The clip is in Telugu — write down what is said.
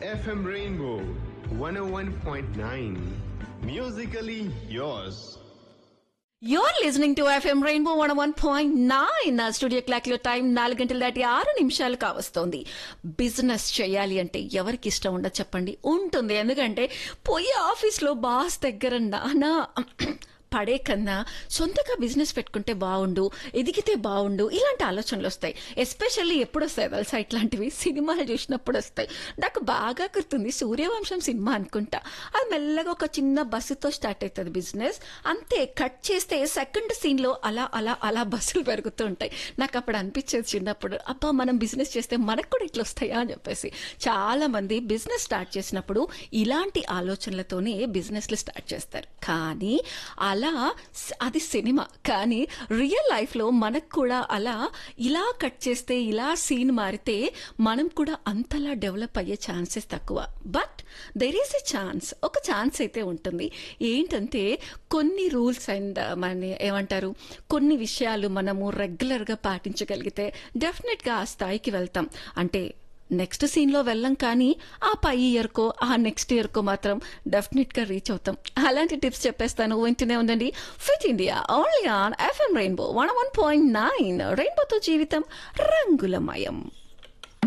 FM Rainbow 101.9. Musically yours. You're listening to FM Rainbow one one point nine నా స్టూడియో క్లాక్ లో టైం నాలుగు గంటల దాటి ఆరు నిమిషాలు కావస్తోంది బిజినెస్ చేయాలి అంటే ఎవరికి ఇష్టం ఉండదు చెప్పండి ఉంటుంది ఎందుకంటే పోయి ఆఫీస్లో బాస్ దగ్గర నానా పడే కన్నా సొంతగా బిజినెస్ పెట్టుకుంటే బాగుండు ఎదిగితే బాగుండు ఇలాంటి ఆలోచనలు వస్తాయి ఎస్పెషల్లీ ఎప్పుడు వస్తాయి తెలుసా ఇట్లాంటివి సినిమాలు చూసినప్పుడు వస్తాయి నాకు బాగా గుర్తుంది సూర్యవంశం సినిమా అనుకుంటా అది మెల్లగా ఒక చిన్న బస్సుతో స్టార్ట్ అవుతుంది బిజినెస్ అంతే కట్ చేస్తే సెకండ్ సీన్ లో అలా అలా అలా బస్సులు పెరుగుతూ ఉంటాయి నాకు అప్పుడు అనిపించేది చిన్నప్పుడు అబ్బా మనం బిజినెస్ చేస్తే మనకు కూడా ఇట్లా వస్తాయా అని చెప్పేసి చాలా మంది బిజినెస్ స్టార్ట్ చేసినప్పుడు ఇలాంటి ఆలోచనలతోనే బిజినెస్లు స్టార్ట్ చేస్తారు కానీ అలా స్- అది సినిమా కానీ రియల్ లైఫ్ లో మనకు కూడా అలా ఇలా కట్ చేస్తే ఇలా సీన్ మారితే మనం కూడా అంతలా డెవలప్ అయ్యే ఛాన్సెస్ తక్కువ but there is a chance ఒక ఛాన్స్ అయితే ఉంటుంది ఏంటంటే కొన్ని రూల్స్ అండ్ మన ఏమంటారు కొన్ని విషయాలు మనము రెగ్యులర్గా పాటించగలిగితే డెఫినెట్గా ఆ స్థాయికి వెళ్తాం అంటే నెక్స్ట్ సీన్లో వెళ్ళం కానీ ఆ పై ఇయర్కో ఆ నెక్స్ట్ ఇయర్కో మాత్రం డెఫినెట్గా రీచ్ అవుతాం అలాంటి టిప్స్ చెప్పేస్తాను వింటూనే ఉండండి fit India only on FM Rainbow one one point nine రెయిన్బోతో జీవితం రంగులమయం